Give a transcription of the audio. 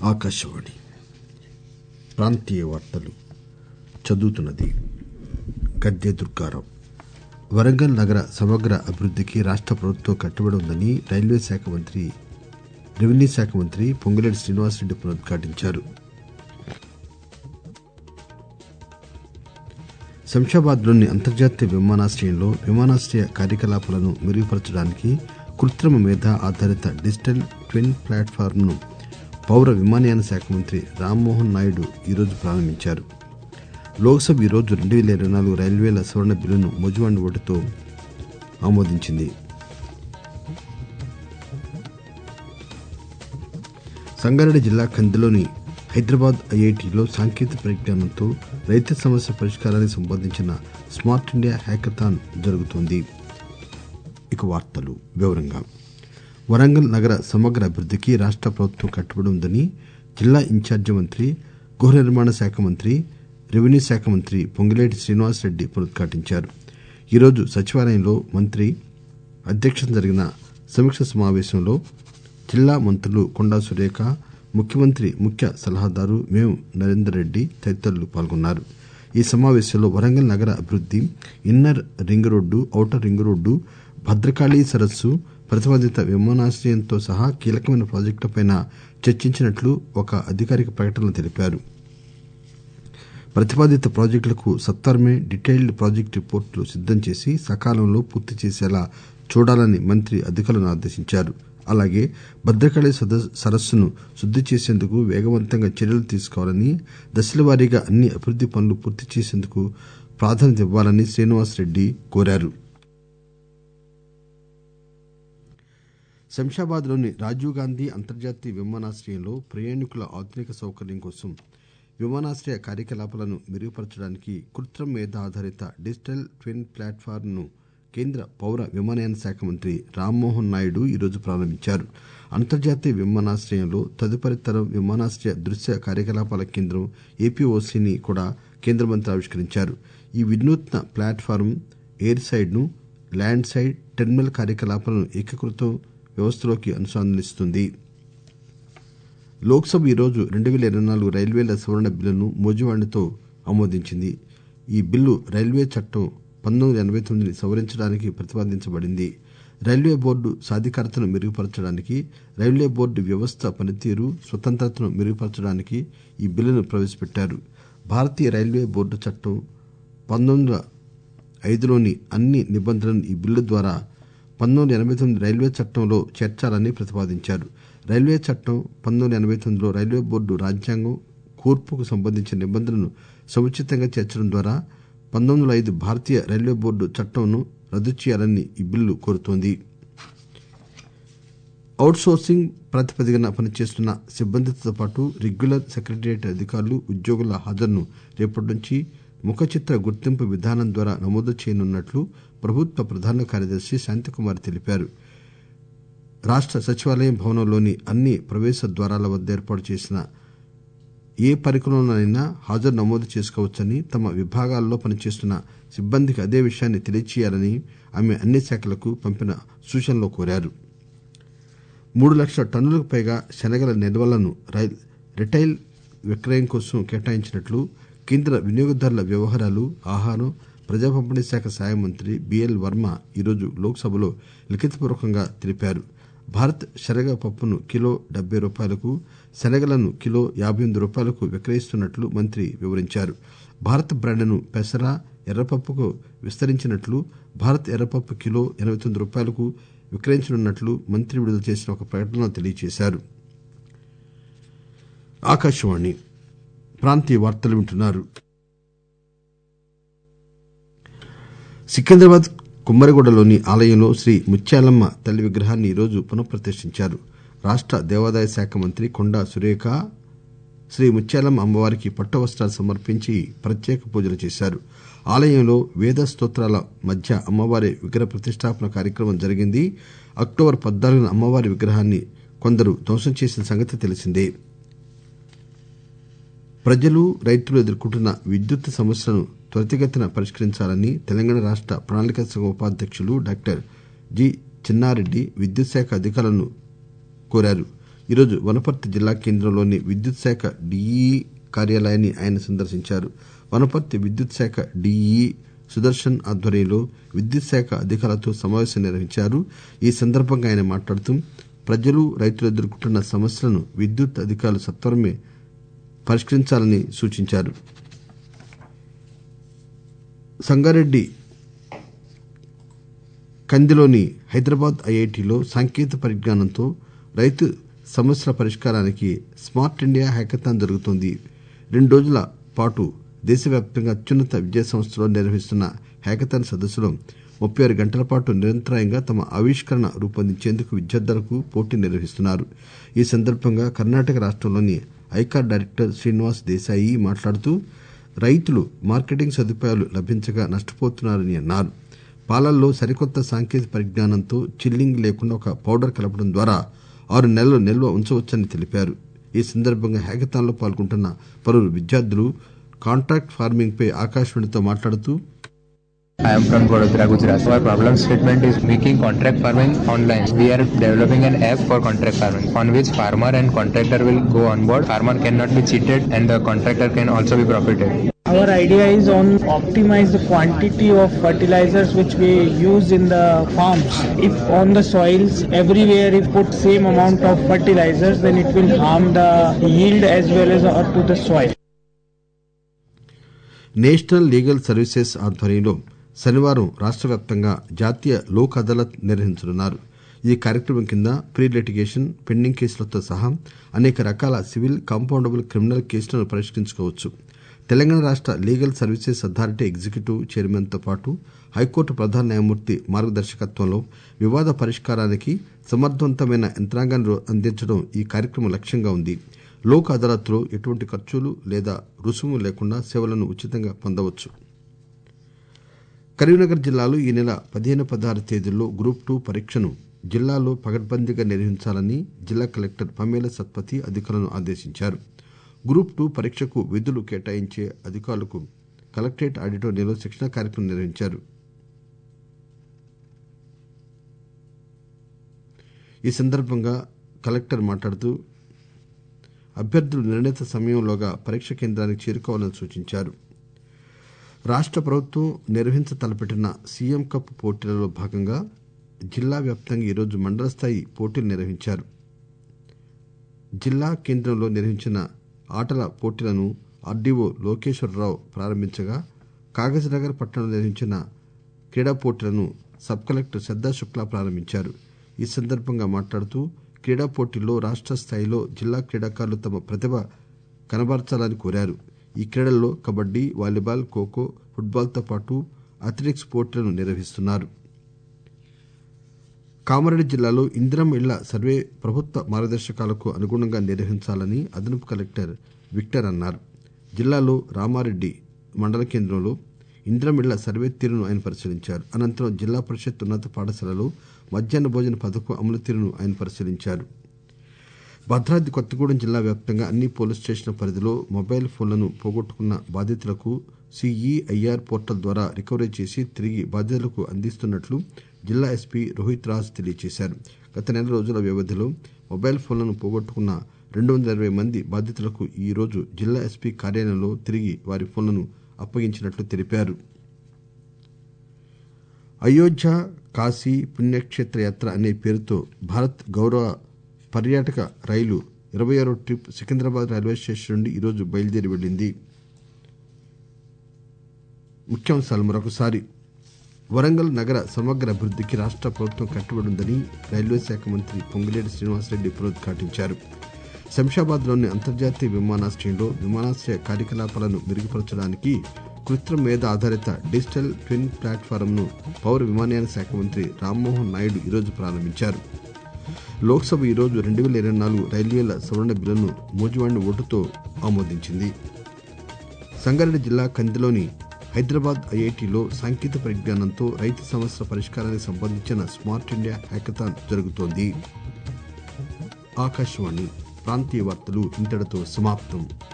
ఆకాశవాణి ప్రాంతీయ వార్తలు చదువుతున్నది గద్దె దుర్గారావు వరంగల్ నగర సమగ్ర అభివృద్దికి రాష్ట ప్రభుత్వం కట్టుబడి ఉందని రైల్వే శాఖ మంత్రి రెవెన్యూ శాఖ మంత్రి పొంగులేటి శ్రీనివాసరెడ్డి పునరుద్ఘాటించారు శంషాబాద్లోని అంతర్జాతీయ విమానాశ్రయంలో విమానాశ్రయ కార్యకలాపాలను మెరుగుపరచడానికి కృత్రిమ మేధ ఆధారిత డిజిటల్ ట్విన్ ప్లాట్ఫారంను పౌర విమానయాన శాఖ మంత్రి రామ్మోహన్ నాయుడు ఈరోజు ప్రారంభించారు లోక్సభ ఈరోజు రెండు పేల ఇరవై నాలుగు రైల్వేల సవరణ బిల్లును మోజువాణి ఓటుతో ఆమోదించింది సంగారెడ్డి జిల్లా కందిలోని హైదరాబాద్ ఐఐటిలో సాంకేతిక పరిజ్ఞానంతో రైతు సమస్య పరిష్కారానికి సంబంధించిన స్మార్ట్ ఇండియా హ్యాకథాన్ జరుగుతోంది ఇక వార్తలు వివరంగా వరంగల్ నగర సమగ్ర అభివృద్దికి రాష్ట ప్రభుత్వం కట్టుబడి ఉందని జిల్లా ఇన్ఛార్జి మంత్రి గృహ నిర్మాణ శాఖ మంత్రి రెవెన్యూ శాఖ మంత్రి పొంగులేటి శ్రీనివాసరెడ్డి పునరుద్ఘాటించారు ఈరోజు సచివాలయంలో మంత్రి అధ్యక్షతన జరిగిన సమీక్ష సమావేశంలో జిల్లా మంత్రులు కొండా సురేఖ ముఖ్యమంత్రి ముఖ్య సలహాదారు మేం నరేందర్ రెడ్డి తదితరులు పాల్గొన్నారు ఈ సమావేశంలో వరంగల్ నగర అభివృద్ది inner ring road outer ring road Bhadrakali సరస్సు ప్రతిపాదిత విమానాశ్రయంతో సహా కీలకమైన ప్రాజెక్టులపై చర్చించినట్లు ఒక అధికారిక ప్రకటనలో తెలిపారు ప్రతిపాదిత ప్రాజెక్టులకు సత్వరమే డీటెయిల్డ్ ప్రాజెక్టు రిపోర్టులు సిద్దం చేసి సకాలంలో పూర్తి చేసేలా చూడాలని మంత్రి అధికారులను ఆదేశించారు అలాగే భద్రకాళి సరస్సును శుద్ది చేసేందుకు వేగవంతంగా చర్యలు తీసుకోవాలని దశలవారీగా అన్ని అభివృద్ది పనులు పూర్తి చేసేందుకు ప్రాధాన్యత ఇవ్వాలని శ్రీనివాసరెడ్డి కోరారు శంషాబాద్ లోని రాజీవ్ గాంధీ అంతర్జాతీయ విమానాశ్రయంలో ప్రయాణికుల ఆధునిక సౌకర్యం కోసం విమానాశ్రయ కార్యకలాపాలను మెరుగుపరచడానికి కృత్రిమ మేధ ఆధారిత డిజిటల్ ట్విన్ ప్లాట్ఫారం ను కేంద్ర పౌర విమానయాన శాఖ మంత్రి రామ్మోహన్ నాయుడు ఈరోజు ప్రారంభించారు అంతర్జాతీయ విమానాశ్రయంలో తదుపరి తరం విమానాశ్రయ దృశ్య కార్యకలాపాల కేంద్రం ఏపీఓసీని కూడా కేంద్ర మంత్రి ఆవిష్కరించారు ఈ వినూత్న ప్లాట్ఫారం ఎయిర్ సైడ్ ను ల్యాండ్ సైడ్ టెర్మినల్ కార్యకలాపాలను ఏకీకృత వ్యవస్థలోకి అనుసంధానిస్తుంది లోక్సభ ఈరోజు రెండు పేల ఇరవై నాలుగు రైల్వేల సవరణ బిల్లును మోజువాణితో ఆమోదించింది ఈ బిల్లు రైల్వే చట్టం పంతొమ్మిది వందల ఎనబై తొమ్మిదిని సవరించడానికి ప్రతిపాదించబడింది రైల్వే బోర్డు సాధికారతను మెరుగుపరచడానికి రైల్వే బోర్డు వ్యవస్థ పనితీరు స్వతంత్రతను మెరుగుపరచడానికి ఈ బిల్లును ప్రవేశపెట్టారు భారతీయ రైల్వే బోర్డు చట్టం పంతొమ్మిది వందల ఐదులోని అన్ని నిబంధనలను ఈ బిల్లు ద్వారా పంతొమ్మిది వందల ఎనబై తొమ్మిది రైల్వే చట్టంలో చేర్చాలని ప్రతిపాదించారు రైల్వే చట్టం పంతొమ్మిది వందల ఎనబై తొమ్మిదిలో రైల్వే బోర్డు రాజ్యాంగం కూర్పుకు సంబంధించిన నిబంధనలను సముచితంగా చేర్చడం ద్వారా పంతొమ్మిది వందల ఐదు భారతీయ రైల్వే బోర్డు చట్టంను రద్దు చేయాలని ఈ బిల్లు కోరుతోంది ఔట్ సోర్సింగ్ ప్రాతిపదికన పనిచేస్తున్న సిబ్బందితో పాటు రెగ్యులర్ సెక్రటేరియట్ అధికారులు ఉద్యోగుల హాజరును రేపటి నుంచి ముఖచిత్ర గుర్తింపు విధానం ద్వారా నమోదు చేయనున్నట్లు ప్రభుత్వ ప్రధాన కార్యదర్శి శాంతికుమార్ తెలిపారు రాష్ట సచివాలయం భవనంలోని అన్ని ప్రవేశ ద్వారాల వద్ద ఏర్పాటు చేసిన ఏ పరికరంలోనైనా హాజరు నమోదు చేసుకోవచ్చని తమ విభాగాల్లో పనిచేస్తున్న సిబ్బందికి అదే విషయాన్ని తెలియచేయాలని ఆమె అన్ని శాఖలకు పంపిన సూచనలో కోరారు మూడు లక్షల టన్నులకు పైగా శనగల నిల్వలను రిటైల్ విక్రయం కోసం కేటాయించినట్లు కేంద్ర వినియోగదారుల వ్యవహారాలు ఆహారం ప్రజా పంపిణీ శాఖ సహాయ మంత్రి బిఎల్ వర్మ ఈరోజు లోక్సభలో లిఖితపూర్వకంగా తెలిపారు భారత్ శనగ పప్పును కిలో డెబ్బై రూపాయలకు శనగలను కిలో యాబై ఎనిమిది రూపాయలకు విక్రయిస్తున్నట్లు మంత్రి వివరించారు భారత్ బ్రాండ్ను పెసర ఎర్రపప్పుకు విస్తరించినట్లు భారత్ ఎర్రపప్పు కిలో ఎనబై తొమ్మిది రూపాయలకు విక్రయించనున్నట్లు మంత్రి విడుదల చేసిన ఒక ప్రకటనలో తెలియజేశారు ఆకాశవాణి ప్రాంతీయ వార్తలు వింటున్నారు సికింద్రాబాద్ కుమ్మరిగూడలోని ఆలయంలో శ్రీ ముత్యాలమ్మ తల్లి విగ్రహాన్ని ఈరోజు పునఃప్రతిష్ఠించారు రాష్ట దేవాదాయ శాఖ మంత్రి కొండా సురేఖ శ్రీ ముత్యాలమ్మ అమ్మవారికి పట్టు వస్త్రాలు సమర్పించి ప్రత్యేక పూజలు చేశారు ఆలయంలో వేద స్తోత్రాల మధ్య అమ్మవారి విగ్రహ ప్రతిష్టాపన కార్యక్రమం జరిగింది అక్టోబర్ పద్నాలుగున అమ్మవారి విగ్రహాన్ని కొందరు ధ్వంసం చేసిన సంగతి తెలిసిందే ప్రజలు రైతులు ఎదుర్కొంటున్న విద్యుత్ సమస్యలను త్వరితగతిన పరిష్కరించాలని తెలంగాణ రాష్ట ప్రణాళిక సంఘం ఉపాధ్యక్షులు డాక్టర్ జి చిన్నారెడ్డి విద్యుత్ శాఖ అధికారులను కోరారు ఈరోజు వనపర్తి జిల్లా కేంద్రంలోని విద్యుత్ శాఖ డిఈ కార్యాలయాన్ని ఆయన సందర్శించారు వనపర్తి విద్యుత్ శాఖ డిఈ సుదర్శన్ ఆధ్వర్యంలో విద్యుత్ శాఖ అధికారులతో సమావేశం నిర్వహించారు ఈ సందర్భంగా ఆయన మాట్లాడుతూ ప్రజలు రైతులు ఎదుర్కొంటున్న సమస్యలను విద్యుత్ అధికారులు సత్వరమే పరిష్కరించాలని సూచించారు సంగారెడ్డి కందిలోని హైదరాబాద్ ఐఐటిలో సాంకేతిక పరిజ్ఞానంతో రైతు సమస్యల పరిష్కారానికి స్మార్ట్ ఇండియా హ్యాకథాన్ జరుగుతోంది రెండు రోజుల పాటు దేశవ్యాప్తంగా అత్యున్నత విద్యా సంస్థలో నిర్వహిస్తున్న హ్యాకథాన్ సదస్సులో ముప్పై ఆరు గంటల పాటు నిరంతరాయంగా తమ ఆవిష్కరణ రూపొందించేందుకు విద్యార్థులకు పోటీ నిర్వహిస్తున్నారు ఈ సందర్భంగా కర్ణాటక రాష్టంలోని ఐకార్ డైరెక్టర్ శ్రీనివాస్ దేశాయి మాట్లాడుతూ రైతులు మార్కెటింగ్ సదుపాయాలు లభించక నష్టపోతున్నారని అన్నారు పాలల్లో సరికొత్త సాంకేతిక పరిజ్ఞానంతో చిల్లింగ్ లేకుండా ఒక పౌడర్ కలపడం ద్వారా ఆరు నెలలు నిల్వ ఉంచవచ్చని తెలిపారు ఈ సందర్భంగా హ్యాకథాన్లో పాల్గొంటున్న పలువురు విద్యార్థులు కాంట్రాక్ట్ ఫార్మింగ్ పై ఆకాశవాణితో మాట్లాడుతూ I am from Vadodara, Gujarat. Our problem statement is making contract farming online. We are developing an app for contract farming on which farmer and contractor will go on board. Farmer cannot be cheated and the contractor can also be profited. Our idea is on optimize the quantity of fertilizers which we use in the farms. If on the soils everywhere if put same amount of fertilizers, then it will harm the yield as well as uh, to the soil. National legal services ఆధ్వర్యంలో శనివారం రాష్ట్ర వ్యాప్తంగా జాతీయ లోక్ అదాలత్ నిర్వహించనున్నారు ఈ కార్యక్రమం కింద pre litigation pending కేసులతో సహా అనేక రకాల సివిల్ కాంపౌండబుల్ క్రిమినల్ కేసులను పరిష్కరించుకోవచ్చు తెలంగాణ రాష్ట legal services authority executive chairman తో పాటు హైకోర్టు ప్రధాన న్యాయమూర్తి మార్గదర్శకత్వంలో వివాద పరిష్కారానికి సమర్థవంతమైన యంత్రాంగాన్ని అందించడం ఈ కార్యక్రమం లక్ష్యంగా ఉంది లోక్ అదాలత్ లో ఎటువంటి ఖర్చులు లేదా రుసుము లేకుండా సేవలను ఉచితంగా పొందవచ్చు కరీంనగర్ జిల్లాలో ఈ నెల పదిహేను పదహారు తేదీల్లో గ్రూప్ టూ పరీక్షను జిల్లాలో పకడ్బందీగా నిర్వహించాలని జిల్లా కలెక్టర్ పమేల సత్పతి అధికారులను ఆదేశించారు గ్రూప్ టూ పరీక్షకు విధులు కేటాయించే అధికారులకు కలెక్టరేట్ ఆడిటోరియంలో శిక్షణ కార్యక్రమం నిర్వహించారు ఈ సందర్భంగా కలెక్టర్ మాట్లాడుతూ అభ్యర్థులు నిర్ణీత సమయంలోగా పరీక్ష కేంద్రానికి చేరుకోవాలని సూచించారు రాష్ట ప్రభుత్వం నిర్వహించ తలపెట్టిన సీఎం కప్ పోటీలలో భాగంగా జిల్లా వ్యాప్తంగా ఈరోజు మండల స్థాయి పోటీలు నిర్వహించారు జిల్లా కేంద్రంలో నిర్వహించిన ఆటల పోటీలను ఆర్డీఓ లోకేశ్వరరావు ప్రారంభించగా కాగజ్నగర్ పట్టణంలో నిర్వహించిన క్రీడా పోటీలను సబ్ కలెక్టర్ శ్రద్దా శుక్లా ప్రారంభించారు ఈ సందర్భంగా మాట్లాడుతూ క్రీడా పోటీల్లో రాష్ట స్థాయిలో జిల్లా క్రీడాకారులు తమ ప్రతిభ కనబరచాలని కోరారు ఈ క్రీడల్లో కబడ్డీ వాలీబాల్ ఖోఖో ఫుట్బాల్తో పాటు అథ్లెటిక్స్ పోటీలను నిర్వహిస్తున్నారు కామారెడ్డి జిల్లాలో ఇందిరం ఇళ్ల సర్వే ప్రభుత్వ మార్గదర్శకాలకు అనుగుణంగా నిర్వహించాలని అదనపు కలెక్టర్ విక్టర్ అన్నారు జిల్లాలో రామారెడ్డి మండల కేంద్రంలో ఇందిరం ఇళ్ల సర్వే తీరును ఆయన పరిశీలించారు అనంతరం జిల్లా పరిషత్ ఉన్నత పాఠశాలలో మధ్యాహ్న భోజన పథకం అమలు తీరును ఆయన పరిశీలించారు భద్రాద్రి కొత్తగూడెం జిల్లా వ్యాప్తంగా అన్ని పోలీస్ స్టేషన్ల పరిధిలో మొబైల్ ఫోన్లను పోగొట్టుకున్న బాధితులకు సిఈఐఆర్ పోర్టల్ ద్వారా రికవరీ చేసి తిరిగి బాధితులకు అందిస్తున్నట్లు జిల్లా ఎస్పీ రోహిత్ రాజ్ తెలియజేశారు గత నెల రోజుల వ్యవధిలో మొబైల్ ఫోన్లను పోగొట్టుకున్న రెండు వందల ఇరవై మంది బాధితులకు ఈ రోజు జిల్లా ఎస్పీ కార్యాలయంలో తిరిగి వారి ఫోన్లను అప్పగించినట్లు తెలిపారు అయోధ్య కాశీ పుణ్యక్షేత్ర యాత్ర అనే పేరుతో భారత్ గౌరవ పర్యాటక రైలు ఇరవై ఆరో ట్రిప్ సికింద్రాబాద్ రైల్వే స్టేషన్ నుండి ఈరోజు బయలుదేరి వెళ్లింది ముఖ్యాంశాలు మరొకసారి వరంగల్ నగర సమగ్ర అభివృద్ధికి రాష్ట్ర ప్రభుత్వం కట్టుబడి ఉందని రైల్వే శాఖ మంత్రి పొంగిలేటి శ్రీనివాసరెడ్డి పునరుద్ఘాటించారు శంషాబాద్లోని అంతర్జాతీయ విమానాశ్రయంలో విమానాశ్రయ కార్యకలాపాలను మెరుగుపరచడానికి కృత్రిమ మేధ ఆధారిత డిజిటల్ ట్విన్ ప్లాట్ఫారంను పౌర విమానయాన శాఖ మంత్రి రామ్మోహన్ నాయుడు ఈరోజు ప్రారంభించారు లోక్సభ ఈరోజు రెండు వేల ఇరవై నాలుగు రైల్వేల సవరణ బిల్లును మోజువాణి ఓటుతో ఆమోదించింది సంగారెడ్డి జిల్లా కందిలోని హైదరాబాద్ ఐఐటిలో సాంకేతిక పరిజ్ఞానంతో రైతు సమస్యల పరిష్కారానికి సంబంధించిన స్మార్ట్ ఇండియా హ్యాకథాన్ జరుగుతోంది ఆకాశవాణి ప్రాంతీయ వార్తలు ఇంతటితో సమాప్తం